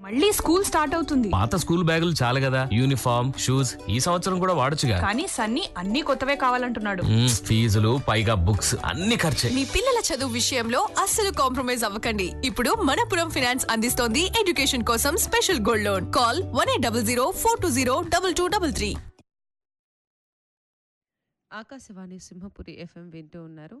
మళ్ళీ school start అవుతుంది పాత స్కూల్ బ్యాగులు చాలు కదా యూనిఫామ్ షూస్ ఈ సంవత్సరం కూడా వాడొచ్చుగా కానీ సన్నీ అన్ని కొత్తవే కావాలంటున్నాడు మ్మ్, ఫీజులు పైగా బుక్స్ అన్ని ఖర్చే మీ పిల్లల చదువు విషయంలో అస్సలు కాంప్రమైజ్ అవ్వకండి ఇప్పుడు మనపురం ఫైనాన్స్ అందిస్తోంది ఎడ్యుకేషన్ కోసం special gold loan call one eight double zero four two zero double two double three Akashvani Simhapuri FM వింటూ ఉన్నారు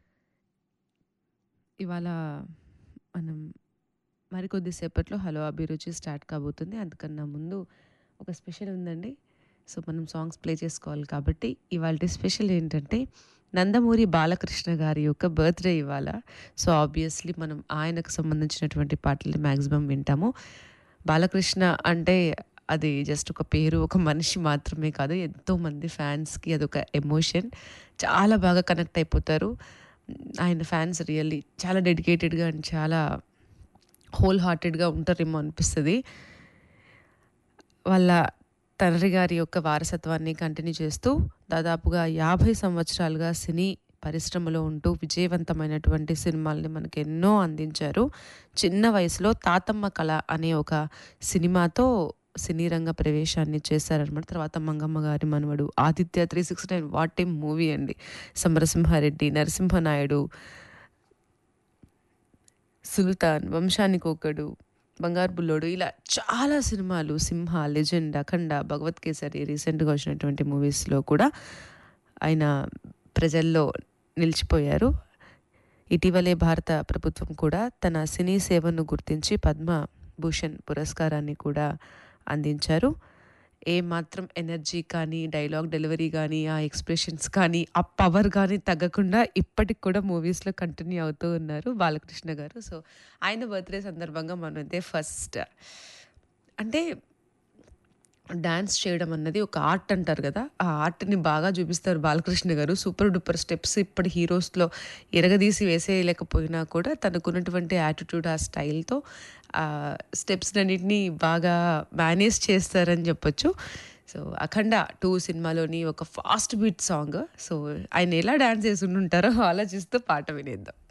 ఇవాళ మనం మరికొద్ది సేపట్లో హలో అభిరుచి స్టార్ట్ కాబోతుంది అందుకన్నా ముందు ఒక స్పెషల్ ఉందండి సో మనం సాంగ్స్ ప్లే చేసుకోవాలి కాబట్టి ఇవాళ స్పెషల్ ఏంటంటే నందమూరి బాలకృష్ణ గారి యొక్క బర్త్డే ఇవాళ సో ఆబ్వియస్లీ మనం ఆయనకు సంబంధించినటువంటి పాటలు మ్యాక్సిమం వింటాము బాలకృష్ణ అంటే అది జస్ట్ ఒక పేరు ఒక మనిషి మాత్రమే కాదు ఎంతోమంది ఫ్యాన్స్కి అదొక ఎమోషన్ చాలా బాగా కనెక్ట్ అయిపోతారు ఆయన ఫ్యాన్స్ రియల్లీ చాలా డెడికేటెడ్గా అండ్ చాలా హోల్ హార్టెడ్గా ఉంటారేమో అనిపిస్తుంది వాళ్ళ తండ్రి గారి యొక్క వారసత్వాన్ని కంటిన్యూ చేస్తూ దాదాపుగా యాభై సంవత్సరాలుగా సినీ పరిశ్రమలో ఉంటూ విజయవంతమైనటువంటి సినిమాల్ని మనకి ఎన్నో అందించారు చిన్న వయసులో తాతమ్మ కళ అనే ఒక సినిమాతో సినీ రంగ ప్రవేశాన్ని చేశారనమాట తర్వాత మంగమ్మ గారి మనవడు Aditya three sixty nine what a movie అండి సమరసింహారెడ్డి నరసింహనాయుడు సుల్తాన్ వంశానికి ఒకడు బంగారు బుల్లోడు ఇలా చాలా సినిమాలు సింహ లెజెండ్ అఖండ భగవత్ కేసరి రీసెంట్గా వచ్చినటువంటి మూవీస్లో కూడా ఆయన ప్రజల్లో నిలిచిపోయారు ఇటీవలే భారత ప్రభుత్వం కూడా తన సినీ సేవను గుర్తించి పద్మ భూషణ్ పురస్కారాన్ని కూడా అందించారు ఏ మాత్రం ఎనర్జీ కానీ డైలాగ్ డెలివరీ కానీ ఆ ఎక్స్ప్రెషన్స్ కానీ ఆ పవర్ కానీ తగ్గకుండా ఇప్పటికి కూడా మూవీస్లో కంటిన్యూ అవుతూ ఉన్నారు బాలకృష్ణ గారు సో ఆయన బర్త్డే సందర్భంగా మనం అయితే ఫస్ట్ అంటే డాన్స్ చేయడం అన్నది ఒక ఆర్ట్ అంటారు కదా ఆ ఆర్ట్ని బాగా చూపిస్తారు బాలకృష్ణ గారు సూపర్ డూపర్ స్టెప్స్ ఇప్పటి హీరోస్లో ఎరగదీసి వేసేయలేకపోయినా కూడా తనకున్నటువంటి యాటిట్యూడ్ ఆ స్టైల్తో ఆ స్టెప్స్ అన్నిటిని బాగా మేనేజ్ చేస్తారని చెప్పొచ్చు సో అఖండ టూ సినిమాలోని ఒక ఫాస్ట్ బీట్ సాంగ్ సో ఆయన ఎలా డాన్స్ చేసి ఉంటారో ఆలోచిస్తూ పాట వినేద్దాం